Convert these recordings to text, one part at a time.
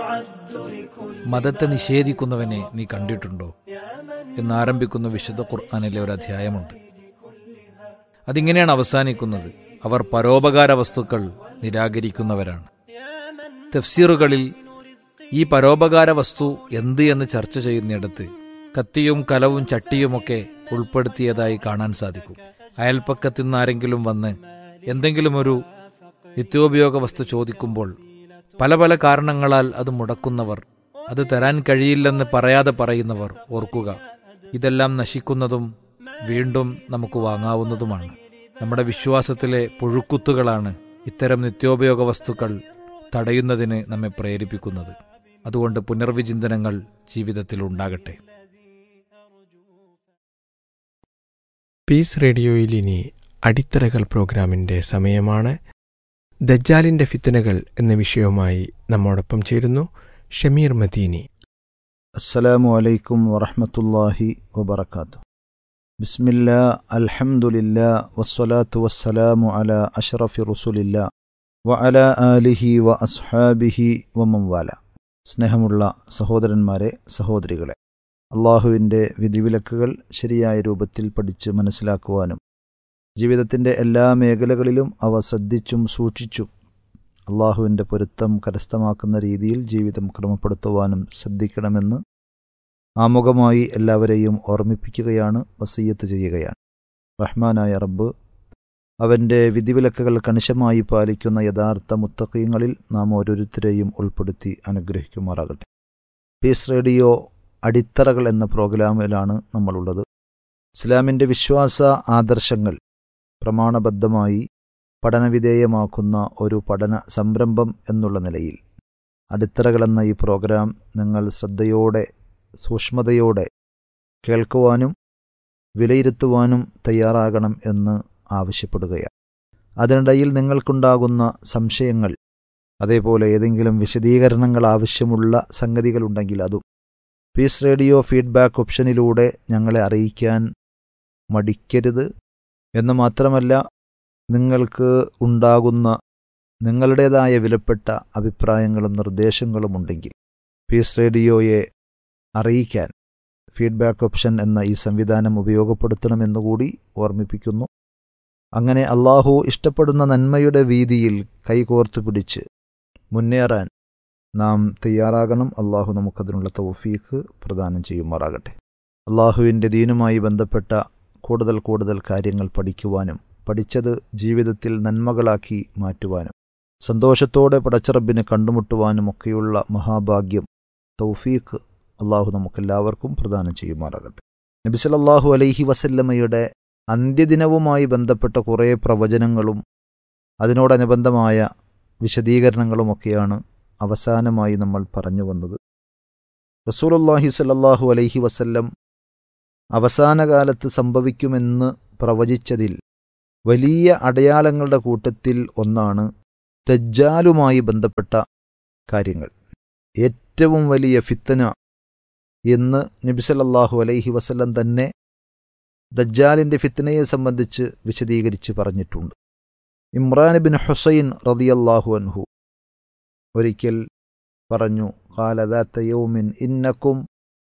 മതത്തെ നിഷേധിക്കുന്നവനെ നീ കണ്ടിട്ടുണ്ടോ എന്നാരംഭിക്കുന്ന വിശുദ്ധ ഖുർആാനിലെ ഒരു അധ്യായമുണ്ട് അതിങ്ങനെയാണ് അവസാനിക്കുന്നത് അവർ പരോപകാര വസ്തുക്കൾ നിരാകരിക്കുന്നവരാണ് തഫ്സീറുകളിൽ ഈ പരോപകാര വസ്തു എന്ത് എന്ന് ചർച്ച ചെയ്യുന്നിടത്ത് കത്തിയും കലവും ചട്ടിയുമൊക്കെ ഉൾപ്പെടുത്തിയതായി കാണാൻ സാധിക്കും അയൽപ്പക്കത്തു നിന്നാരെങ്കിലും വന്ന് എന്തെങ്കിലും ഒരു നിത്യോപയോഗ വസ്തു ചോദിക്കുമ്പോൾ പല പല കാരണങ്ങളാൽ അത് മുടക്കുന്നവർ അത് തരാൻ കഴിയില്ലെന്ന് പറയാതെ പറയുന്നവർ ഓർക്കുക ഇതെല്ലാം നശിക്കുന്നതും വീണ്ടും നമുക്ക് വാങ്ങാവുന്നതുമാണ് നമ്മുടെ വിശ്വാസത്തിലെ പുഴുക്കുത്തുകളാണ് ഇത്തരം നിത്യോപയോഗ വസ്തുക്കൾ തടയുന്നതിന് നമ്മെ പ്രേരിപ്പിക്കുന്നത് അതുകൊണ്ട് പുനർവിചിന്തനങ്ങൾ ജീവിതത്തിൽ ഉണ്ടാകട്ടെ പീസ് റേഡിയോയിൽ ഇനി അടിത്തറകൾ പ്രോഗ്രാമിന്റെ സമയമാണ് ദജ്ജാലിന്റെ ഫിത്തനകൾ എന്ന വിഷയവുമായി നമ്മോടൊപ്പം ചേരുന്നു ഷമീർ മദീനി السلام عليكم ورحمة الله وبركاته بسم الله الحمد لله والصلاة والسلام على أشرف رسول الله وعلى آله وأصحابه ومن والاه സ്നേഹമുള്ള സഹോദരന്മാരെ സഹോദരികളെ അള്ളാഹുവിൻ്റെ വിധിവിലക്കുകൾ ശരിയായ രൂപത്തിൽ പഠിച്ച് മനസ്സിലാക്കുവാനും ജീവിതത്തിൻ്റെ എല്ലാ മേഖലകളിലും അവ ശ്രദ്ധിച്ചും സൂക്ഷിച്ചും അള്ളാഹുവിൻ്റെ പൊരുത്തം കരസ്ഥമാക്കുന്ന രീതിയിൽ ജീവിതം ക്രമപ്പെടുത്തുവാനും ശ്രദ്ധിക്കണമെന്ന് ആമുഖമായി എല്ലാവരെയും ഓർമ്മിപ്പിക്കുകയാണ് വസീയത്ത് ചെയ്യുകയാണ് റഹ്മാനായ റബ്ബ് അവൻ്റെ വിധിവിലക്കുകൾ കണിശമായി പാലിക്കുന്ന യഥാർത്ഥ മുത്തക്കീങ്ങളിൽ നാം ഓരോരുത്തരെയും ഉൾപ്പെടുത്തി അനുഗ്രഹിക്കുമാറാകട്ടെ പീസ് റേഡിയോ അടിത്തറകൾ എന്ന പ്രോഗ്രാമിലാണ് നമ്മളുള്ളത് ഇസ്ലാമിൻ്റെ വിശ്വാസ ആദർശങ്ങൾ പ്രമാണബദ്ധമായി പഠനവിധേയമാക്കുന്ന ഒരു പഠന സംരംഭം എന്നുള്ള നിലയിൽ അടിത്തറകളെന്ന ഈ പ്രോഗ്രാം നിങ്ങൾ ശ്രദ്ധയോടെ സൂക്ഷ്മതയോടെ കേൾക്കുവാനും വിലയിരുത്തുവാനും തയ്യാറാകണം എന്ന് ആവശ്യപ്പെടുകയാണ് അതിനിടയിൽ നിങ്ങൾക്കുണ്ടാകുന്ന സംശയങ്ങൾ അതേപോലെ ഏതെങ്കിലും വിശദീകരണങ്ങൾ ആവശ്യമുള്ള സംഗതികളുണ്ടെങ്കിൽ അതും പീസ് റേഡിയോ ഫീഡ്ബാക്ക് ഓപ്ഷനിലൂടെ ഞങ്ങളെ അറിയിക്കാൻ മടിക്കരുത് എന്ന് മാത്രമല്ല നിങ്ങൾക്ക് ഉണ്ടാകുന്ന നിങ്ങളുടേതായ വിലപ്പെട്ട അഭിപ്രായങ്ങളും നിർദ്ദേശങ്ങളും ഉണ്ടെങ്കിൽ പീസ് റേഡിയോയെ അറിയിക്കാൻ ഫീഡ്ബാക്ക് ഓപ്ഷൻ എന്ന ഈ സംവിധാനം ഉപയോഗപ്പെടുത്തണമെന്നുകൂടി ഓർമ്മിപ്പിക്കുന്നു അങ്ങനെ അള്ളാഹു ഇഷ്ടപ്പെടുന്ന നന്മയുടെ വീതിയിൽ കൈകോർത്തു പിടിച്ച് മുന്നേറാൻ നാം തയ്യാറാകണം അള്ളാഹു നമുക്കതിനുള്ള തൗഫീഖ് പ്രദാനം ചെയ്യുമാറാകട്ടെ അള്ളാഹുവിൻ്റെ ദീനുമായി ബന്ധപ്പെട്ട കൂടുതൽ കൂടുതൽ കാര്യങ്ങൾ പഠിക്കുവാനും പഠിച്ചത് ജീവിതത്തിൽ നന്മകളാക്കി മാറ്റുവാനും സന്തോഷത്തോടെ പടച്ചറബിനെ കണ്ടുമുട്ടുവാനും ഒക്കെയുള്ള മഹാഭാഗ്യം തൗഫീഖ് അള്ളാഹു നമുക്കെല്ലാവർക്കും പ്രദാനം ചെയ്യുമാറാകട്ടെ നബി സല്ലല്ലാഹു അലൈഹി വസല്ലമയുടെ അന്ത്യദിനവുമായി ബന്ധപ്പെട്ട കുറേ പ്രവചനങ്ങളും അതിനോടനുബന്ധമായ വിശദീകരണങ്ങളുമൊക്കെയാണ് അവസാനമായി നമ്മൾ പറഞ്ഞു വന്നത് റസൂലുള്ളാഹി സല്ലല്ലാഹു അലൈഹി വസല്ലം അവസാന കാലത്ത് സംഭവിക്കുമെന്ന് പ്രവചിച്ചതിൽ വലിയ അടയാളങ്ങളുടെ കൂട്ടത്തിൽ ഒന്നാണ് ദജ്ജാലുമായി ബന്ധപ്പെട്ട കാര്യങ്ങൾ ഏറ്റവും വലിയ ഫിത്തന എന്ന് നബിസലല്ലാഹു അലൈഹി വസല്ലം തന്നെ ദജ്ജാലിൻ്റെ ഫിത്തനയെ സംബന്ധിച്ച് വിശദീകരിച്ച് പറഞ്ഞിട്ടുണ്ട് ഇമ്രാൻ ബിൻ ഹുസൈൻ റതിയല്ലാഹു അൻഹു ഒരിക്കൽ പറഞ്ഞു കാലദാത്ത യൗമിൻ ഇന്നക്കും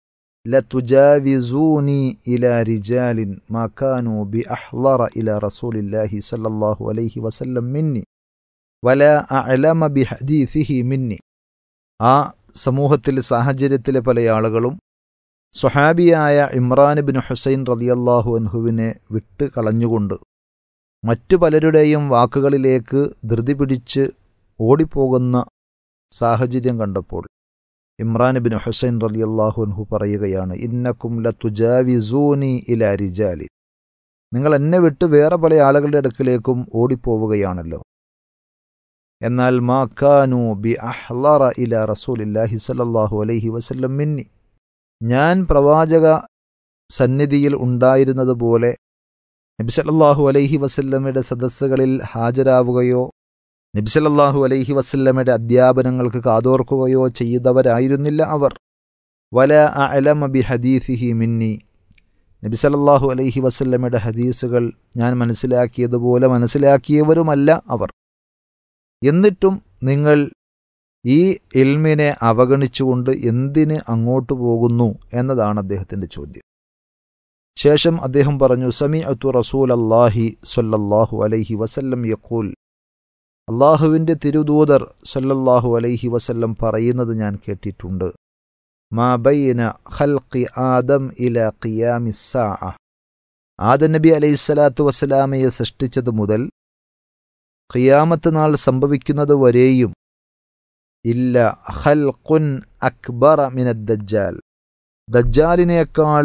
لتجاوزوني إلى رجال ما كانوا بأحضر إلى رسول الله صلى الله عليه وسلم مني ولا أعلم بحديثه مني ആ സമൂഹത്തിലെ സാഹചര്യത്തിലെ പല ആളുകളും സ്വഹാബിയായ ഇമ്രാൻ ബിൻ ഹുസൈൻ റതിയല്ലാഹു അൻഹുവിനെ വിട്ട് കളഞ്ഞുകൊണ്ട് മറ്റു പലരുടെയും വാക്കുകളിലേക്ക് ധൃതി പിടിച്ച് ഓടിപ്പോകുന്ന സാഹചര്യം കണ്ടപ്പോൾ ഇമ്രാൻ ബിൻ ഹുസൈൻ റലിയല്ലാഹു അൻഹു പറയുകയാണ് ഇന്നക്കും ലതുജാവിസൂനി ഇല റിജാലി നിങ്ങൾ എന്നെ വിട്ട് വേറെ പല ആളുകളുടെ അടുക്കിലേക്കും ഓടിപ്പോവുകയാണല്ലോ എന്നാൽ മാ കാനു ബി അഹ്ലറ ഇല റസൂലില്ലാഹി സല്ലല്ലാഹു അലൈഹി വസല്ലം മിന്നി ഞാൻ പ്രവാചക സന്നിധിയിൽ ഉണ്ടായിരുന്നതുപോലെ നബി സല്ലല്ലാഹു അലൈഹി വസല്ലമയുടെ സദസ്സുകളിൽ ഹാജരാവുകയോ നബിസലല്ലാഹു അലൈഹി വസല്ലമയുടെ അധ്യാപനങ്ങൾക്ക് കാതോർക്കുകയോ ചെയ്തവരായിരുന്നില്ല അവർ വല അലമ ബി ഹദീസിഹി മിന്നി നബിസലല്ലാഹു അലൈഹി വസല്ലമയുടെ ഹദീസുകൾ ഞാൻ മനസ്സിലാക്കിയതുപോലെ മനസ്സിലാക്കിയവരുമല്ല അവർ എന്നിട്ടും നിങ്ങൾ ഈ ഇൽമിനെ അവഗണിച്ചുകൊണ്ട് എന്തിന് അങ്ങോട്ട് പോകുന്നു എന്നതാണ് അദ്ദേഹത്തിന്റെ ചോദ്യം ശേഷം അദ്ദേഹം പറഞ്ഞു സമി അത്തു റസൂൽ അള്ളാഹി സല്ലല്ലാഹു അലൈഹി വസല്ലം യക്കൂൽ അള്ളാഹുവിൻ്റെ തിരുദൂതർ സല്ലല്ലാഹു അലൈഹി വസല്ലം പറയുന്നത് ഞാൻ കേട്ടിട്ടുണ്ട് മാ ബൈന ഖൽഖി ആദം ഇല ഖിയാമിസ്സാ ആദം നബി അലൈഹി സ്വലാത്തു വസ്സലാമയെ സൃഷ്ടിച്ചത് മുതൽ ഖിയാമത്ത് നാൾ സംഭവിക്കുന്നത് വരെയും ഇല്ല ഖൽഖുൻ അക്ബറ മിനദ് ദജ്ജാൽ ദജ്ജാലിനേക്കാൾ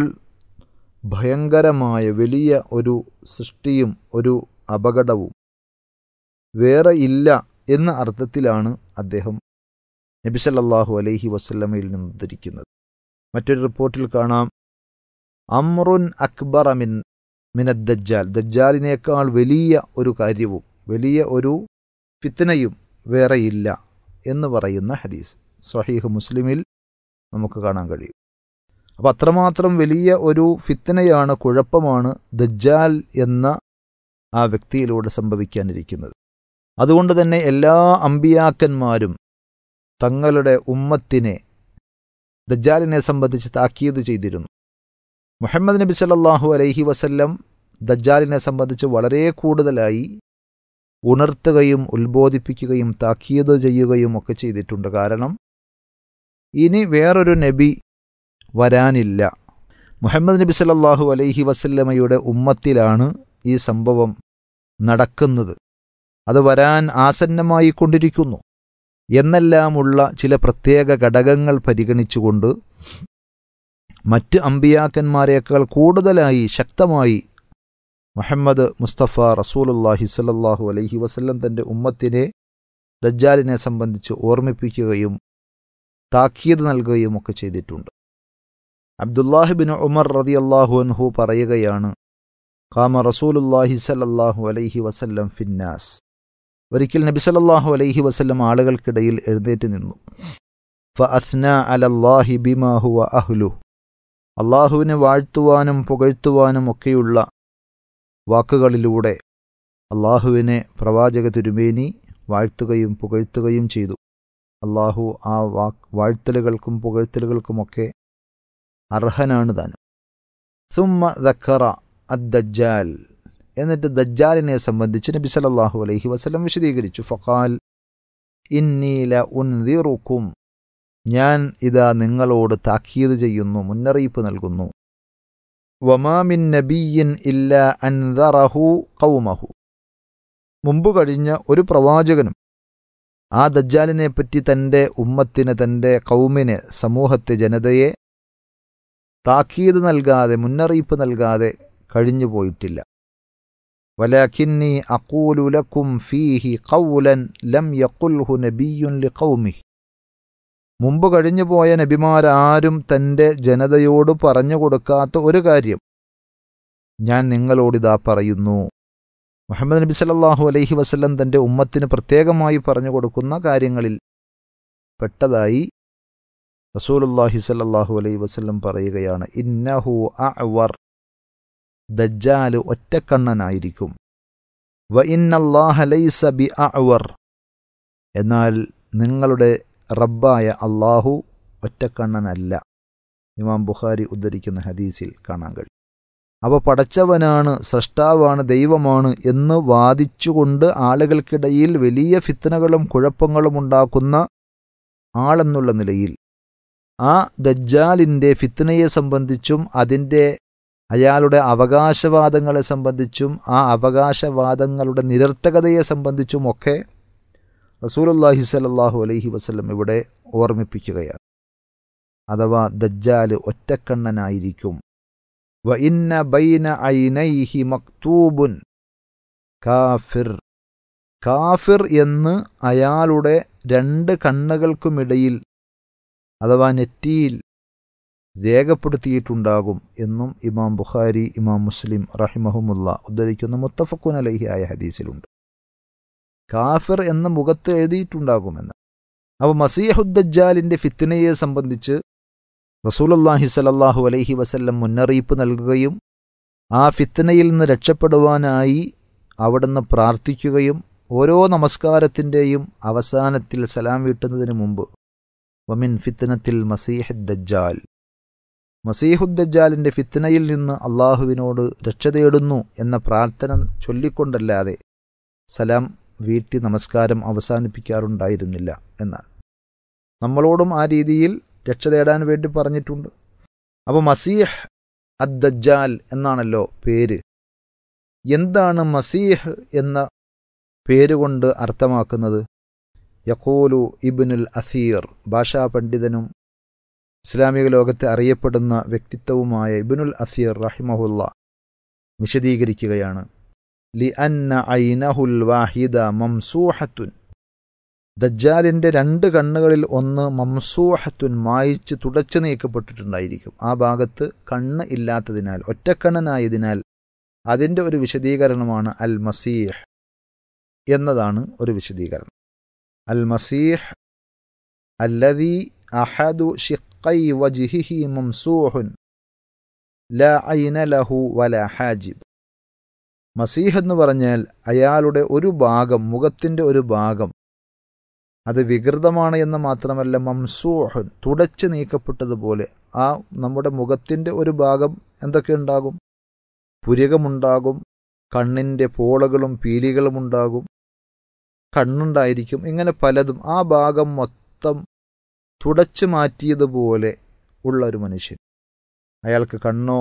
ഭയങ്കരമായ വലിയ ഒരു സൃഷ്ടിയും ഒരു അപകടവും വേറെ ഇല്ല എന്ന അർത്ഥത്തിലാണ് അദ്ദേഹം നബി സല്ലല്ലാഹു അലൈഹി വസല്ലമയിൽ നിന്ന് ഉദ്ധരിക്കുന്നത് മറ്റൊരു റിപ്പോർട്ടിൽ കാണാം അമ്രുൻ അക്ബറ മിൻ മിനദ് ദജ്ജാൽ ദജ്ജാലിനേക്കാൾ വലിയ ഒരു കാര്യവും വലിയ ഒരു ഫിത്തനയും വേറെയില്ല എന്ന് പറയുന്ന ഹദീസ് സ്വഹീഹ് മുസ്ലിമിൽ നമുക്ക് കാണാൻ കഴിയും അപ്പം അത്രമാത്രം വലിയ ഒരു ഫിത്തനയാണ് കുഴപ്പമാണ് ദജ്ജാൽ എന്ന ആ വ്യക്തിയിലൂടെ സംഭവിക്കാനിരിക്കുന്നത് അതുകൊണ്ട് തന്നെ എല്ലാ അമ്പിയാക്കന്മാരും തങ്ങളുടെ ഉമ്മത്തിനെ ദജ്ജാലിനെ സംബന്ധിച്ച് താക്കീത് ചെയ്തിരുന്നു മുഹമ്മദ് നബി സല്ലല്ലാഹു അലൈഹി വസല്ലം ദജ്ജാലിനെ സംബന്ധിച്ച് വളരെ കൂടുതലായി ഉണർത്തുകയും ഉത്ബോധിപ്പിക്കുകയും താക്കീത് ചെയ്യുകയും ഒക്കെ ചെയ്തിട്ടുണ്ട് കാരണം ഇനി വേറൊരു നബി വരാനില്ല മുഹമ്മദ് നബി സല്ലല്ലാഹു അലൈഹി വസല്ലമയുടെ ഉമ്മത്തിലാണ് ഈ സംഭവം നടക്കുന്നത് അത് വരാൻ ആസന്നമായി കൊണ്ടിരിക്കുന്നു എന്നെല്ലാമുള്ള ചില പ്രത്യേക ഘടകങ്ങൾ പരിഗണിച്ചുകൊണ്ട് മറ്റ് അമ്പിയാക്കന്മാരെക്കാൾ കൂടുതലായി ശക്തമായി മുഹമ്മദ് മുസ്തഫ റസൂലുല്ലാഹി സല്ലല്ലാഹു അലൈഹി വസല്ലം തൻ്റെ ഉമ്മത്തിനെ ദജ്ജാലിനെ സംബന്ധിച്ച് ഓർമ്മിപ്പിക്കുകയും താക്കീത് നൽകുകയും ഒക്കെ ചെയ്തിട്ടുണ്ട് അബ്ദുല്ലാഹിബിൻ ഉമർ റതിയല്ലാഹു അൻഹു പറയുകയാണ് ഖാമ റസൂലുല്ലാഹി സല്ലല്ലാഹു അലൈഹി വസല്ലം ഫിന്നാസ് ഒരിക്കൽ നബി സല്ലല്ലാഹു അലൈഹി വസല്ലം ആളുകൾക്കിടയിൽ എഴുന്നേറ്റ് നിന്നു ഫ അസ്ന അലല്ലാഹി ബിമാ ഹുവ അഹ്ലു അള്ളാഹുവിനെ വാഴ്ത്തുവാനും പുകഴ്ത്തുവാനും ഒക്കെയുള്ള വാക്കുകളിലൂടെ അള്ളാഹുവിനെ പ്രവാചക തിരുമേനി വാഴ്ത്തുകയും പുകഴ്ത്തുകയും ചെയ്തു അള്ളാഹു ആ വാ വാഴ്ത്തലുകൾക്കും പുകഴ്ത്തലുകൾക്കുമൊക്കെ അർഹനാണ് താനും സുമ്മ ദക്കറ അദ്ദജ്ജാൽ എന്നിട്ട് ദജ്ജാലിനെ സംബന്ധിച്ച് നബി സല്ലല്ലാഹു അലൈഹി വസല്ലം വിശദീകരിച്ചു ഫഖാൽ ഇന്നീല ഉൻദിറുക്കും ഞാൻ ഇതാ നിങ്ങളോട് താക്കീത് ചെയ്യുന്നു മുന്നറിയിപ്പ് നൽകുന്നു വമാമിൻ നബിയിൻ ഇല്ല അൻദറഹു കൗമഹു മുമ്പ് കഴിഞ്ഞ ഒരു പ്രവാചകനും ആ ദജ്ജാലിനെ പറ്റി തൻ്റെ ഉമ്മത്തിന് തൻ്റെ കൗമിനെ സമൂഹത്തെ ജനതയെ താക്കീത് നൽകാതെ മുന്നറിയിപ്പ് നൽകാതെ കഴിഞ്ഞു പോയിട്ടില്ല വലക്കിന്നി അക്കൂലുലക്കും ഫീഹി കൗലൻ ലം യക്കുൽഹു നബിയുൻ ലി കൗമിഹി മുമ്പ് കഴിഞ്ഞുപോയ നബിമാരാരും തൻ്റെ ജനതയോട് പറഞ്ഞു കൊടുക്കാത്ത ഒരു കാര്യം ഞാൻ നിങ്ങളോടിതാ പറയുന്നു മുഹമ്മദ് നബി സല്ലല്ലാഹു അലൈഹി വസല്ലം തൻ്റെ ഉമ്മത്തിന് പ്രത്യേകമായി പറഞ്ഞു കൊടുക്കുന്ന കാര്യങ്ങളിൽ പെട്ടതായി റസൂലുല്ലാഹി സല്ലല്ലാഹു അലൈഹി വസല്ലം പറയുകയാണ് ഇന്നഹു അഅവർ ദജ്ജാല് ഒറ്റക്കണ്ണനായിരിക്കും വ ഇന്നല്ലാഹ ലൈസ ബി അഅവർ എന്നാൽ നിങ്ങളുടെ റബ്ബായ അള്ളാഹു ഒറ്റക്കണ്ണനല്ല ഇമാം ബുഖാരി ഉദ്ധരിക്കുന്ന ഹദീസിൽ കാണാൻ കഴിയും അപ്പോൾ പടച്ചവനാണ് സൃഷ്ടാവാണ് ദൈവമാണ് എന്ന് വാദിച്ചുകൊണ്ട് ആളുകൾക്കിടയിൽ വലിയ ഫിത്തനകളും കുഴപ്പങ്ങളും ഉണ്ടാക്കുന്ന ആളെന്നുള്ള നിലയിൽ ആ ദജ്ജാലിൻ്റെ ഫിത്തനയെ സംബന്ധിച്ചും അതിൻ്റെ അയാളുടെ അവകാശവാദങ്ങളെ സംബന്ധിച്ചും ആ അവകാശവാദങ്ങളുടെ നിരർത്ഥകതയെ സംബന്ധിച്ചുമൊക്കെ റസൂലുല്ലാഹി സലല്ലാഹു അലൈഹി വസ്ലം ഇവിടെ ഓർമ്മിപ്പിക്കുകയാണ് അഥവാ ദജ്ജാല് ഒറ്റക്കണ്ണനായിരിക്കും വ ഇന്ന ബൈന ഐനൈഹി മക്തൂബുൻ കാഫിർ കാഫിർ എന്ന് അയാളുടെ രണ്ട് കണ്ണുകൾക്കുമിടയിൽ അഥവാ നെറ്റിയിൽ രേഖപ്പെടുത്തിയിട്ടുണ്ടാകും എന്നും ഇമാം ബുഖാരി ഇമാം മുസ്ലിം റഹിമഹുമുല്ല ഉദ്ധരിക്കുന്ന മുത്തഫക്കുൻ അലഹി ആയ ഹദീസിലുണ്ട് കാഫിർ എന്ന മുഖത്ത് എഴുതിയിട്ടുണ്ടാകുമെന്ന് അപ്പോൾ മസീഹുദ്ദജാലിൻ്റെ ഫിത്തിനയെ സംബന്ധിച്ച് റസൂലുല്ലാഹി സലല്ലാഹു അലൈഹി വസല്ലം മുന്നറിയിപ്പ് നൽകുകയും ആ ഫിത്തനയിൽ നിന്ന് രക്ഷപ്പെടുവാനായി അവിടുന്ന് പ്രാർത്ഥിക്കുകയും ഓരോ നമസ്കാരത്തിൻ്റെയും അവസാനത്തിൽ സലാം വീട്ടുന്നതിന് മുമ്പ് വമിൻ ഫിത്തനത്തിൽ മസീഹ് ദജ്ജാൽ മസീഹുദ്ദജ്ജാലിൻ്റെ ഫിത്തനയിൽ നിന്ന് അള്ളാഹുവിനോട് രക്ഷ തേടുന്നു എന്ന പ്രാർത്ഥന ചൊല്ലിക്കൊണ്ടല്ലാതെ സലാം വീട്ടി നമസ്കാരം അവസാനിപ്പിക്കാറുണ്ടായിരുന്നില്ല എന്നാണ് നമ്മളോടും ആ രീതിയിൽ രക്ഷ തേടാൻ വേണ്ടി പറഞ്ഞിട്ടുണ്ട് അപ്പോൾ മസീഹ് അദ്ദജ്ജാൽ എന്നാണല്ലോ പേര് എന്താണ് മസീഹ് എന്ന പേരുകൊണ്ട് അർത്ഥമാക്കുന്നത് യഖൂലു ഇബ്നുൽ അസീർ ഭാഷാ പണ്ഡിതനും ഇസ്ലാമിക ലോകത്തെ അറിയപ്പെടുന്ന വ്യക്തിത്വവുമായ ഇബ്നുൽ അസീർ റഹിമഹുല്ല വിശദീകരിക്കുകയാണ് ലി അന്ന ഐനഹുൽ വാഹിദ മംസൂഹത്തുൻ ദജ്ജാലിൻ്റെ രണ്ട് കണ്ണുകളിൽ ഒന്ന് മംസൂഹത്തുൻ മായിച്ച് തുടച്ചു നീക്കപ്പെട്ടിട്ടുണ്ടായിരിക്കും ആ ഭാഗത്ത് കണ്ണ് ഇല്ലാത്തതിനാൽ ഒറ്റക്കണ്ണനായതിനാൽ അതിൻ്റെ ഒരു വിശദീകരണമാണ് അൽ മസീഹ് എന്നതാണ് ഒരു വിശദീകരണം അൽ മസീഹ് അല്ലദീ അഹദു ഷിഖൈ വജിഹിഹി മംസൂഹുൻ ല ഐന ലഹു വല ഹാജിബ് മസീഹ് എന്ന് പറഞ്ഞാൽ അയാളുടെ ഒരു ഭാഗം മുഖത്തിൻ്റെ ഒരു ഭാഗം അത് വികൃതമാണ് എന്ന് മാത്രമല്ല മംസൂഹുൻ തുടച്ചു നീക്കപ്പെട്ടതുപോലെ ആ നമ്മുടെ മുഖത്തിൻ്റെ ഒരു ഭാഗം എന്തൊക്കെ ഉണ്ടാകും പുരികമുണ്ടാകും കണ്ണിൻ്റെ പോളകളും പീലികളും ഉണ്ടാകും കണ്ണുണ്ടായിരിക്കും ഇങ്ങനെ പലതും ആ ഭാഗം മൊത്തം തുടച്ചു മാറ്റിയതുപോലെ ഉള്ള ഒരു മനുഷ്യൻ അയാൾക്ക് കണ്ണോ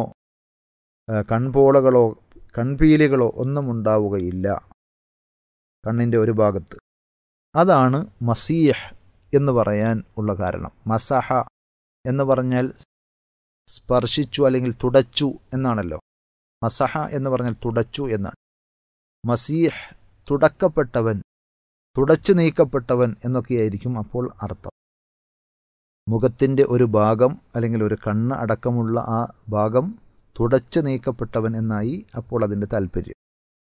കൺപോളകളോ കൺപീലികളോ ഒന്നും ഉണ്ടാവുകയില്ല കണ്ണിൻ്റെ ഒരു ഭാഗത്ത് അതാണ് മസീഹ് എന്ന് പറയാൻ ഉള്ള കാരണം മസഹ എന്ന് പറഞ്ഞാൽ സ്പർശിച്ചു അല്ലെങ്കിൽ തുടച്ചു എന്നാണല്ലോ മസഹ എന്ന് പറഞ്ഞാൽ തുടച്ചു എന്നാണ് മസീഹ് തുടക്കപ്പെട്ടവൻ തുടച്ചു നീക്കപ്പെട്ടവൻ എന്നൊക്കെയായിരിക്കും അപ്പോൾ അർത്ഥം മുഖത്തിൻ്റെ ഒരു ഭാഗം അല്ലെങ്കിൽ ഒരു കണ്ണ് അടക്കമുള്ള ആ ഭാഗം തുടച്ചു നീക്കപ്പെട്ടവൻ എന്നായി അപ്പോൾ അതിൻ്റെ താല്പര്യം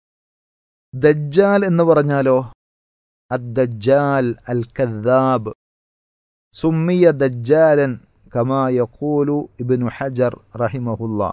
ദജ്ജാൽ എന്ന് പറഞ്ഞാലോ അദ്ദജ്ജാൽ അൽ കദ്ദാബ് സുമ്മിയ ദജ്ജാലൻ കമാ യഖൂലു ഇബ്നു ഹജർ റഹിമഹുല്ല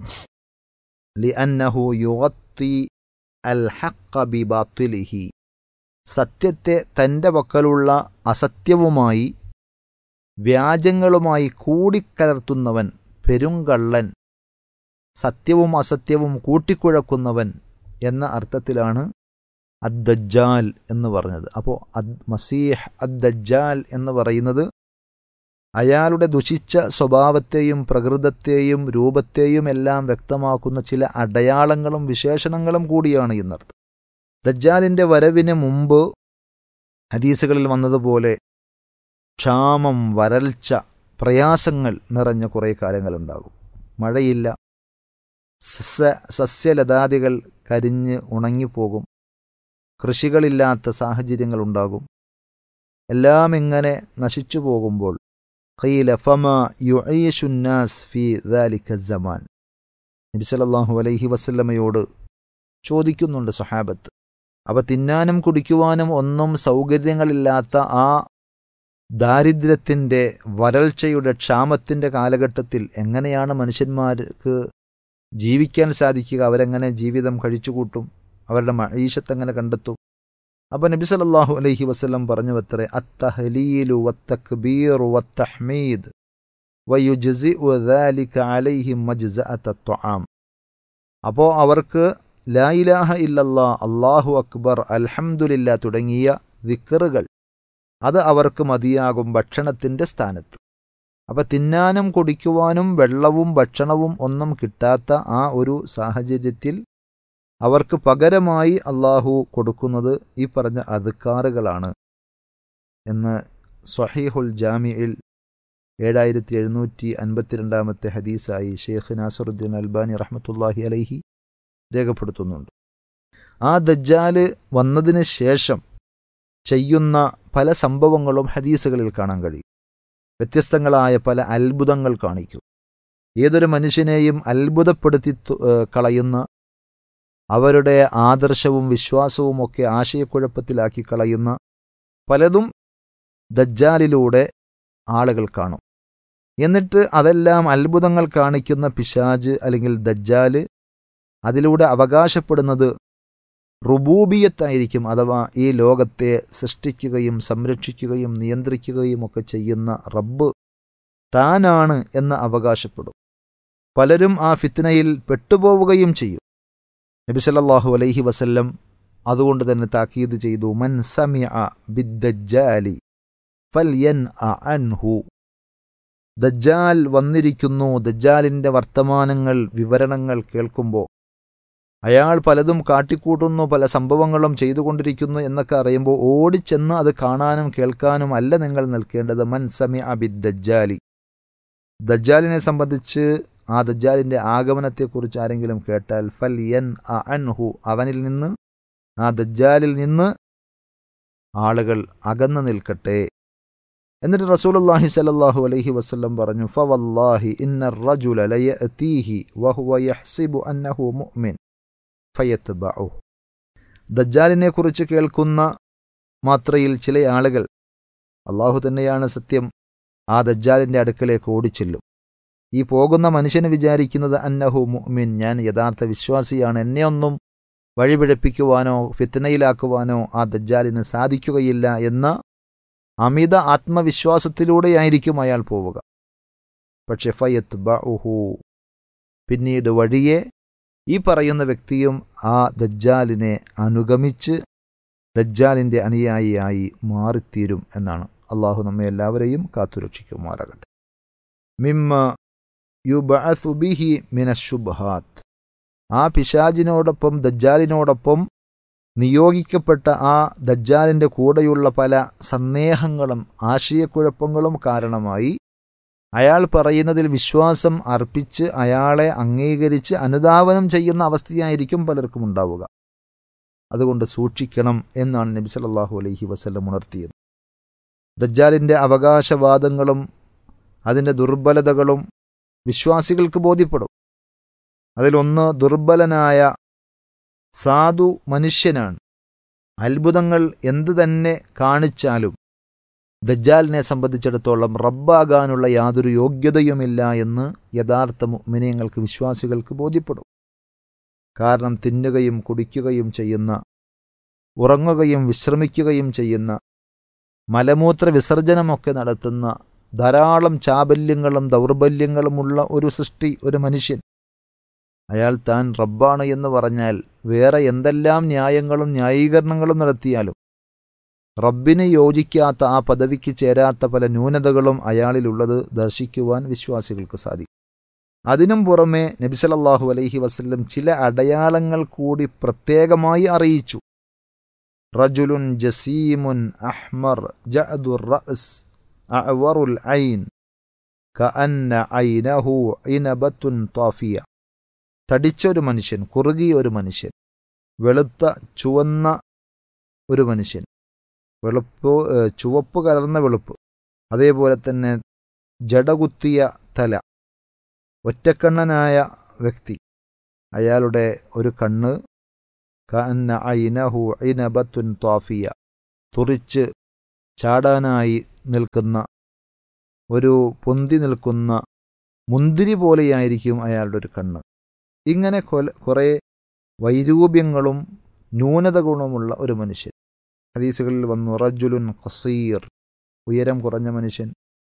ലിഅന്നഹു യുഗത്തി അൽ ഹഖ ബിബാത്തിലിഹി സത്യത്തെ തൻ്റെ പക്കലുള്ള അസത്യവുമായി വ്യാജങ്ങളുമായി കൂടിക്കലർത്തുന്നവൻ പെരുങ്കള്ളൻ സത്യവും അസത്യവും കൂട്ടിക്കുഴക്കുന്നവൻ എന്ന അർത്ഥത്തിലാണ് അദ്ദജ്ജാൽ എന്ന് പറഞ്ഞത് അപ്പോൾ അദ് മസീഹ് അദ്ദജ്ജാൽ എന്ന് പറയുന്നത് അയാളുടെ ദുഷിച്ച സ്വഭാവത്തെയും പ്രകൃതത്തെയും രൂപത്തെയും എല്ലാം വ്യക്തമാക്കുന്ന ചില അടയാളങ്ങളും വിശേഷണങ്ങളും കൂടിയാണ് എന്നർത്ഥം ദജ്ജാലിൻ്റെ വരവിന് മുമ്പ് ഹദീസുകളിൽ വന്നതുപോലെ ക്ഷാമം വരൾച്ച പ്രയാസങ്ങൾ നിറഞ്ഞ കുറേ കാലങ്ങളുണ്ടാകും മഴയില്ല സസ്യ സസ്യലതാദികൾ കരിഞ്ഞ് ഉണങ്ങിപ്പോകും കൃഷികളില്ലാത്ത സാഹചര്യങ്ങളുണ്ടാകും എല്ലാം ഇങ്ങനെ നശിച്ചു പോകുമ്പോൾ ഖീല ഫമ യുഈഷുന്നാസ് ഫി ദാലിക സമാൻ നബി സല്ലല്ലാഹു അലൈഹി വസല്ലമയോട് ചോദിക്കുന്നുണ്ട് സഹാബത്ത് അവ തിന്നാനും കുടിക്കുവാനും ഒന്നും സൗകര്യങ്ങളില്ലാത്ത ആ ദാരിദ്ര്യത്തിൻ്റെ വരൾച്ചയുടെ ക്ഷാമത്തിൻ്റെ കാലഘട്ടത്തിൽ എങ്ങനെയാണ് മനുഷ്യന്മാർക്ക് ജീവിക്കാൻ സാധിക്കുക അവരെങ്ങനെ ജീവിതം കഴിച്ചുകൂട്ടും അവരുടെ മഴീഷത്ത് എങ്ങനെ കണ്ടെത്തും അപ്പോൾ നബി സല്ലല്ലാഹു അലൈഹി വസല്ലം പറഞ്ഞു അത്രേ അത്തഹലീലു വത്തക്ബീറു വത്തഹ്മീദ് വയുജ്സിഉ ദാലിക അലൈഹിം മജ്സഅത ത്വആം അപ്പോൾ അവർക്ക് ലാ ഇലാഹ ഇല്ലല്ലാ അല്ലാഹു അക്ബർ അൽഹംദുലില്ലാ തുടങ്ങിയ ദിക്റുകൾ അത് അവർക്ക് മതിയാകും ഭക്ഷണത്തിൻ്റെ സ്ഥാനത്ത് അപ്പം തിന്നാനും കുടിക്കുവാനും വെള്ളവും ഭക്ഷണവും ഒന്നും കിട്ടാത്ത ആ ഒരു സാഹചര്യത്തിൽ അവർക്ക് പകരമായി അള്ളാഹു കൊടുക്കുന്നത് ഈ പറഞ്ഞ അധികാറുകളാണ് എന്ന് സ്വഹീഹുൽ ജാമിയിൽ ഏഴായിരത്തി എഴുന്നൂറ്റി അൻപത്തിരണ്ടാമത്തെ ഹദീസായി ഷെയ്ഖ് നാസറുദ്ദീൻ അൽബാനി റഹ്മത്തുല്ലാഹി അലൈഹി രേഖപ്പെടുത്തുന്നുണ്ട് ആ ദജ്ജാല് വന്നതിന് ശേഷം ചെയ്യുന്ന പല സംഭവങ്ങളും ഹദീസുകളിൽ കാണാൻ കഴിയും വ്യത്യസ്തങ്ങളായ പല അത്ഭുതങ്ങൾ കാണിക്കും ഏതൊരു മനുഷ്യനെയും അത്ഭുതപ്പെടുത്തി കളയുന്ന അവരുടെ ആദർശവും വിശ്വാസവും ഒക്കെ ആശയക്കുഴപ്പത്തിലാക്കി കളയുന്ന പലതും ദജ്ജാലിലൂടെ ആളുകൾ കാണും എന്നിട്ട് അതെല്ലാം അത്ഭുതങ്ങൾ കാണിക്കുന്ന പിശാജ് അല്ലെങ്കിൽ ദജ്ജാല് അതിലൂടെ അവകാശപ്പെടുന്നത് റുബൂബിയത്തായിരിക്കും അഥവാ ഈ ലോകത്തെ സൃഷ്ടിക്കുകയും സംരക്ഷിക്കുകയും നിയന്ത്രിക്കുകയും ഒക്കെ ചെയ്യുന്ന റബ്ബ് താനാണ് എന്ന് അവകാശപ്പെടും പലരും ആ ഫിത്നയിൽ പെട്ടുപോവുകയും ചെയ്യും നബി സല്ലല്ലാഹു അലൈഹി വസല്ലം അതുകൊണ്ട് തന്നെ താക്കീത് ചെയ്തു മൻ സമിഅ ബിദ്ദജ്ജാലി ഫൽയൻ അൻഹു ദജ്ജാൽ വന്നിരിക്കുന്നു ദജ്ജാലിന്റെ വർത്തമാനങ്ങൾ വിവരണങ്ങൾ കേൾക്കുമ്പോൾ അയാൾ പലതും കാട്ടിക്കൂട്ടുന്നു പല സംഭവങ്ങളും ചെയ്തുകൊണ്ടിരിക്കുന്നു എന്നൊക്കെ അറിയുമ്പോൾ ഓടിച്ചെന്ന് അത് കാണാനും കേൾക്കാനും അല്ല നിങ്ങൾ നിൽക്കേണ്ടത് മൻ സമി അബിദ് ദജ്ജാലി ദജ്ജാലിനെ സംബന്ധിച്ച് ആ ദജ്ജാലിന്റെ ആഗമനത്തെക്കുറിച്ച് ആരെങ്കിലും കേട്ടാൽ ഫൽ യൻ അൻഹു അവനിൽ നിന്ന് ആ ദജ്ജാലിൽ നിന്ന് ആളുകൾ അകന്നു നിൽക്കട്ടെ എന്നിട്ട് റസൂലുള്ളാഹി സ്വല്ലല്ലാഹു അലൈഹി വസല്ലം പറഞ്ഞു ഫവല്ലാഹി ഇന്ന റജുല ലയഅതീഹി വഹുവ യഹ്സിബു അന്നഹു മുഅ്മിൻ ഫയത്ബഉ ദജ്ജാലിനെ കുറിച്ച് കേൾക്കുന്ന മാത്രയിൽ ചില ആളുകൾ അള്ളാഹു തന്നെയാണ് സത്യം ആ ദജ്ജാലിന്റെ അടുക്കലേക്ക് ഓടിച്ചെല്ലും ഈ പോകുന്ന മനുഷ്യന് വിചാരിക്കുന്നത് അന്നഹു മുഅ്മിൻ ഞാൻ യഥാർത്ഥ വിശ്വാസിയാണ് എന്നെ ഒന്നും വഴിപിഴപ്പിക്കുവാനോ ഫിത്തനയിലാക്കുവാനോ ആ ദജ്ജാലിന് സാധിക്കുകയില്ല എന്ന അമിത ആത്മവിശ്വാസത്തിലൂടെയായിരിക്കും അയാൾ പോവുക പക്ഷെ ഫയത്ത് ബഹു പിന്നീട് വഴിയെ ഈ പറയുന്ന വ്യക്തിയും ആ ദജ്ജാലിനെ അനുഗമിച്ച് ദജ്ജാലിന്റെ അനുയായിയായി മാറിത്തീരും എന്നാണ് അള്ളാഹു നമ്മെ എല്ലാവരെയും കാത്തുരക്ഷിക്കുമാറാകട്ടെ മിമ്മ യുബഅസു ബിഹി മിനശുബ്ഹാത്ത് ആ പിശാജിനോടൊപ്പം ദജ്ജാലിനോടൊപ്പം നിയോഗിക്കപ്പെട്ട ആ ദജ്ജാലിന്റെ കൂടെയുള്ള പല സന്ദേഹങ്ങളും ആശയക്കുഴപ്പങ്ങളും കാരണമായി അയാൾ പറയുന്നതിൽ വിശ്വാസം അർപ്പിച്ച് അയാളെ അംഗീകരിച്ച് അനുധാവനം ചെയ്യുന്ന അവസ്ഥയായിരിക്കും പലർക്കും ഉണ്ടാവുക അതുകൊണ്ട് സൂക്ഷിക്കണം എന്നാണ് നബി സല്ലല്ലാഹു അലൈഹി വസല്ലം ഉണർത്തിയത് ദജ്ജാലിന്റെ അവകാശവാദങ്ങളും അതിൻ്റെ ദുർബലതകളും വിശ്വാസികൾക്ക് ബോധ്യപ്പെടും അതിലൊന്ന് ദുർബലനായ സാധു മനുഷ്യനാണ് അത്ഭുതങ്ങൾ എന്തു തന്നെ കാണിച്ചാലും ദജ്ജാലിനെ സംബന്ധിച്ചിടത്തോളം റബ്ബാകാനുള്ള യാതൊരു യോഗ്യതയുമില്ല എന്ന് യഥാർത്ഥ മുഅ്മിനീങ്ങൾക്ക് വിശ്വാസികൾക്ക് ബോധ്യപ്പെടും കാരണം തിന്നുകയും കുടിക്കുകയും ചെയ്യുന്ന ഉറങ്ങുകയും വിശ്രമിക്കുകയും ചെയ്യുന്ന മലമൂത്ര വിസർജനമൊക്കെ നടത്തുന്ന ധാരാളം ചാബല്യങ്ങളും ദൗർബല്യങ്ങളുമുള്ള ഒരു സൃഷ്ടി ഒരു മനുഷ്യൻ അയാൾ താൻ റബ്ബാണ് എന്ന് പറഞ്ഞാൽ വേറെ എന്തെല്ലാം ന്യായങ്ങളും ന്യായീകരണങ്ങളും നടത്തിയാലും റബ്ബിന് യോജിക്കാത്ത ആ പദവിക്ക് ചേരാത്ത പല ന്യൂനതകളും അയാളിലുള്ളത് ദർശിക്കുവാൻ വിശ്വാസികൾക്ക് സാധിക്കും അതിനും പുറമെ നബിസലല്ലാഹു അലൈഹി വസല്ലം ചില അടയാളങ്ങൾ കൂടി പ്രത്യേകമായി അറിയിച്ചു റജുലുൻ ജസീമുൻ അഹ്മർ ജഅദുർ റഅസ് അഅവറുൽ ഐൻ കഅന്ന ഐനഹു ഇനബത്തുൻ താഫിയ തടിച്ചൊരു മനുഷ്യൻ കുറുകിയ ഒരു മനുഷ്യൻ വെളുത്ത ചുവന്ന ഒരു മനുഷ്യൻ വെളുപ്പ് ചുവപ്പ് കലർന്ന വെളുപ്പ് അതേപോലെ തന്നെ ജടകുത്തിയ തല ഒറ്റക്കണ്ണനായ വ്യക്തി അയാളുടെ ഒരു കണ്ണ് കഅന്ന ഐനഹു ഐനബത്തുൻ താഫിയ തുറിച്ച് ചാടാനായി നിൽക്കുന്ന ഒരു പൊന്തി നിൽക്കുന്ന മുന്തിരി പോലെയായിരിക്കും അയാളുടെ ഒരു കണ്ണ് ഇങ്ങനെ കൊല കുറേ വൈരൂപ്യങ്ങളും ന്യൂനതകളുമുള്ള ഒരു മനുഷ്യൻ ഹദീസുകളിൽ വന്നു റജുലുൻ ഖസീർ ഉയരം കുറഞ്ഞ മനുഷ്യൻ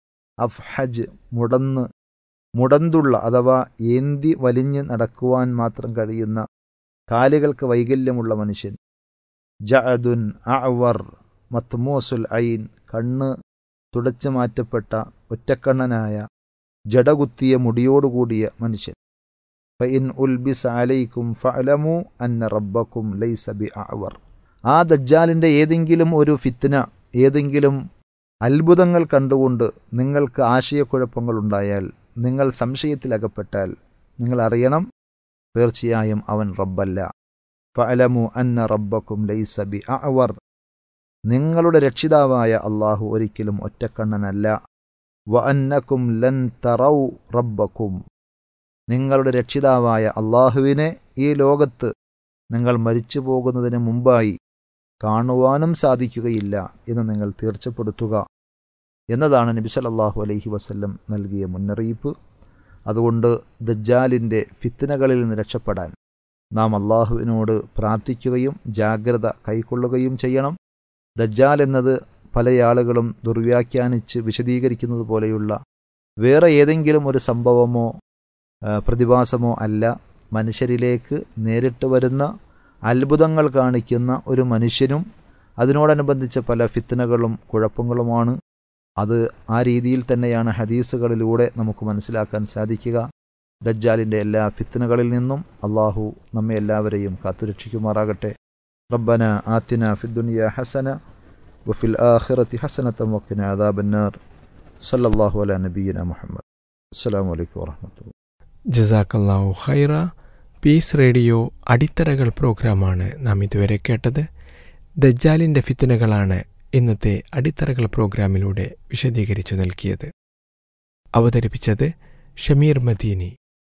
അഫ്ഹജ് മുടന്ന് മുടന്തുള്ള അഥവാ ഏന്തി വലിഞ്ഞ് നടക്കുവാൻ മാത്രം കഴിയുന്ന കാലുകൾക്ക് വൈകല്യമുള്ള മനുഷ്യൻ ജഅദുൻ അഅവർ മത്മോസുൽ ഐൻ കണ്ണ് തുടച്ചു മാറ്റപ്പെട്ട ഒറ്റക്കണ്ണനായ ജടകുത്തിയ മുടിയോടുകൂടിയ മനുഷ്യൻ ഫഇൻ ഉൽബിസ് അലൈക്കും ഫഅലമു അന്ന റബ്ബക്കും ലൈസ ബി അഅവർ ആ ദജ്ജാലിൻ്റെ ഏതെങ്കിലും ഒരു ഫിത്ന ഏതെങ്കിലും അത്ഭുതങ്ങൾ കണ്ടുകൊണ്ട് നിങ്ങൾക്ക് ആശയക്കുഴപ്പങ്ങളുണ്ടായാൽ നിങ്ങൾ സംശയത്തിലകപ്പെട്ടാൽ നിങ്ങൾ അറിയണം തീർച്ചയായും അവൻ റബ്ബല്ല ഫഅലമു അന്ന റബ്ബക്കും ലൈസ ബി അഅവർ നിങ്ങളുടെ രക്ഷിതാവായ അള്ളാഹു ഒരിക്കലും ഒറ്റക്കണ്ണനല്ല വ അന്നക്കും ലൻ തറൗ റബ്ബക്കും നിങ്ങളുടെ രക്ഷിതാവായ അള്ളാഹുവിനെ ഈ ലോകത്ത് നിങ്ങൾ മരിച്ചു പോകുന്നതിന് മുമ്പായി കാണുവാനും സാധിക്കുകയില്ല എന്ന് നിങ്ങൾ തീർച്ചപ്പെടുത്തുക എന്നതാണ് നബി സല്ലല്ലാഹു അലൈഹി വസല്ലം നൽകിയ മുന്നറിയിപ്പ് അതുകൊണ്ട് ദജ്ജാലിൻ്റെ ഫിത്തനകളിൽ നിന്ന് രക്ഷപ്പെടാൻ നാം അള്ളാഹുവിനോട് പ്രാർത്ഥിക്കുകയും ജാഗ്രത കൈക്കൊള്ളുകയും ചെയ്യണം ദജ്ജാൽ എന്നത് പല ആളുകളും ദുർവ്യാഖ്യാനിച്ച് വിശദീകരിക്കുന്നത് പോലെയുള്ള വേറെ ഏതെങ്കിലും ഒരു സംഭവമോ ആ, പ്രതിഭാസമോ അല്ല മനുഷ്യരിലേക്ക് നേരിട്ട് വരുന്ന അത്ഭുതങ്ങൾ കാണിക്കുന്ന ഒരു മനുഷ്യനും അതിനോടനുബന്ധിച്ച പല ഫിത്തനകളും കുഴപ്പങ്ങളുമാണ് അത് ആ രീതിയിൽ തന്നെയാണ് ഹദീസുകളിലൂടെ നമുക്ക് മനസ്സിലാക്കാൻ സാധിക്കുക ദജ്ജാലിൻ്റെ എല്ലാ ഫിത്തനകളിൽ നിന്നും അള്ളാഹു നമ്മെ എല്ലാവരെയും കാത്തുരക്ഷിക്കുമാറാകട്ടെ റബ്ബന ആത്തിന ഫിദ്ദുനിയ ഹസന വഫിൽ ആഖിറത്തി ഹസനത്തം വക്കിന അദാബന്നാർ സല്ലല്ലാഹു അലാ നബീന മുഹമ്മദ് അസ്സലാമു അലൈക്കും വറഹ്മത്തുള്ളാഹി ജസാക്കല്ലാഹു ഖൈറ പീസ് റേഡിയോ അടിത്തറകൾ പ്രോഗ്രാമാണ് നാം ഇതുവരെ കേട്ടത് ദജ്ജാലിൻ്റെ ഫിത്തനകളാണ് ഇന്നത്തെ അടിത്തറകൾ പ്രോഗ്രാമിലൂടെ വിശദീകരിച്ചു നൽകിയത് അവതരിപ്പിച്ചത് ഷമീർ മദീനി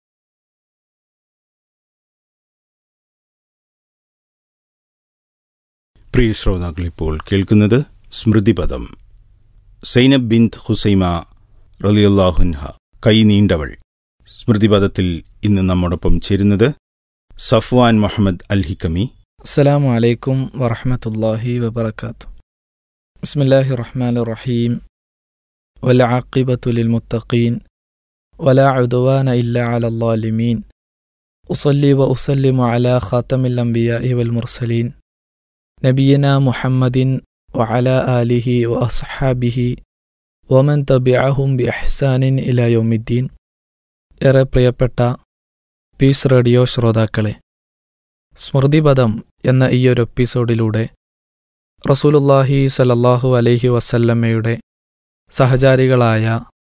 പ്രിയ ശ്രോതാക്കൾ ഇപ്പോൾ കേൾക്കുന്നത് സ്മൃതിപദം സൈനബ് ബിന്ത് ഹുസൈമ റലിയുല്ലാഹുൻഹ കൈ നീണ്ടവൾ സ്മൃതിപദത്തിൽ ഇന്ന് നമ്മോടൊപ്പം ചേരുന്നത് സഫ്വാൻ മുഹമ്മദ് അൽ ഹിക്കമി السلام عليكم ورحمة الله وبركاته بسم الله الرحمن الرحيم والعاقبة للمتقين ولا عدوان إلا على الظالمين أصلي وأسلم على خاتم الأنبياء والمرسلين نبينا محمد وعلى آله وأصحابه ومن تبعهم بإحسان إلى يوم الدين ഏറെ പ്രിയപ്പെട്ട പീസ് റേഡിയോ ശ്രോതാക്കളെ സ്മൃതിപദം എന്ന ഈ ഒരു എപ്പിസോഡിലൂടെ റസൂലുല്ലാഹി സലല്ലാഹു അലൈഹി വസല്ലമ്മയുടെ സഹചാരികളായ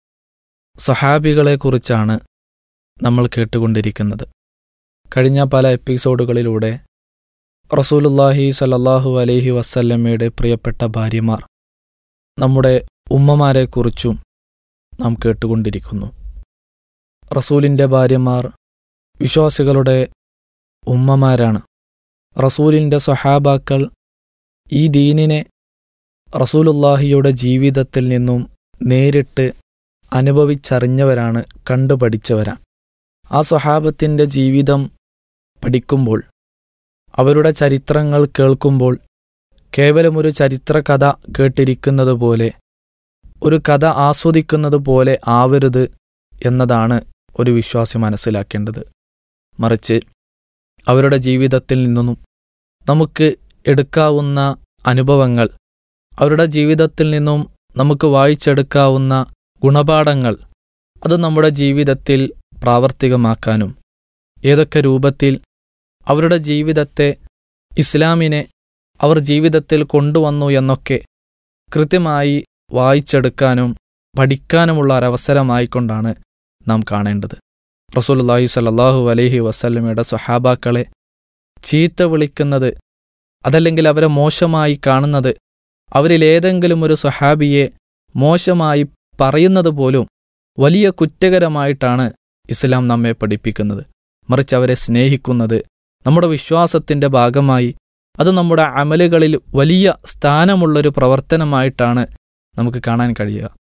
സഹാബികളെക്കുറിച്ചാണ് നമ്മൾ കേട്ടുകൊണ്ടിരിക്കുന്നത് കഴിഞ്ഞ പല എപ്പിസോഡുകളിലൂടെ റസൂലുല്ലാഹി സലല്ലാഹു അലൈഹി വസല്ലമ്മയുടെ പ്രിയപ്പെട്ട ഭാര്യമാർ നമ്മുടെ ഉമ്മമാരെക്കുറിച്ചും നാം കേട്ടുകൊണ്ടിരിക്കുന്നു റസൂലിൻ്റെ ഭാര്യമാർ വിശ്വാസികളുടെ ഉമ്മമാരാണ് റസൂലിൻ്റെ സ്വഹാബാക്കൾ ഈ ദീനിനെ റസൂലുല്ലാഹിയുടെ ജീവിതത്തിൽ നിന്നും നേരിട്ട് അനുഭവിച്ചറിഞ്ഞവരാണ് കണ്ടുപഠിച്ചവരാണ് ആ സ്വഹാബത്തിൻ്റെ ജീവിതം പഠിക്കുമ്പോൾ അവരുടെ ചരിത്രങ്ങൾ കേൾക്കുമ്പോൾ കേവലമൊരു ചരിത്ര കഥ കേട്ടിരിക്കുന്നത് പോലെ ഒരു കഥ ആസ്വദിക്കുന്നത് പോലെ ആവരുത് എന്നതാണ് ഒരു വിശ്വാസി മനസ്സിലാക്കേണ്ടത് മറിച്ച് അവരുടെ ജീവിതത്തിൽ നിന്നും നമുക്ക് എടുക്കാവുന്ന അനുഭവങ്ങൾ അവരുടെ ജീവിതത്തിൽ നിന്നും നമുക്ക് വായിച്ചെടുക്കാവുന്ന ഗുണപാഠങ്ങൾ അത് നമ്മുടെ ജീവിതത്തിൽ പ്രാവർത്തികമാക്കാനും ഏതൊക്കെ രൂപത്തിൽ അവരുടെ ജീവിതത്തെ ഇസ്ലാമിനെ അവർ ജീവിതത്തിൽ കൊണ്ടുവന്നു എന്നൊക്കെ കൃത്യമായി വായിച്ചെടുക്കാനും പഠിക്കാനുമുള്ള ഒരവസരമായിക്കൊണ്ടാണ് നാം കാണേണ്ടത് റസൂലുള്ളാഹി സ്വല്ലല്ലാഹു അലൈഹി വസല്ലമയുടെ സ്വഹാബാക്കളെ ചീത്ത വിളിക്കുന്നത് അതല്ലെങ്കിൽ അവരെ മോശമായി കാണുന്നത് അവരിൽ ഏതെങ്കിലും ഒരു സ്വഹാബിയെ മോശമായി പറയുന്നത് പോലും വലിയ കുറ്റകരമായിട്ടാണ് ഇസ്ലാം നമ്മെ പഠിപ്പിക്കുന്നത് മറിച്ച് അവരെ സ്നേഹിക്കുന്നത് നമ്മുടെ വിശ്വാസത്തിൻ്റെ ഭാഗമായി അത് നമ്മുടെ അമലുകളിൽ വലിയ സ്ഥാനമുള്ളൊരു പ്രവർത്തനമായിട്ടാണ് നമുക്ക് കാണാൻ കഴിയുക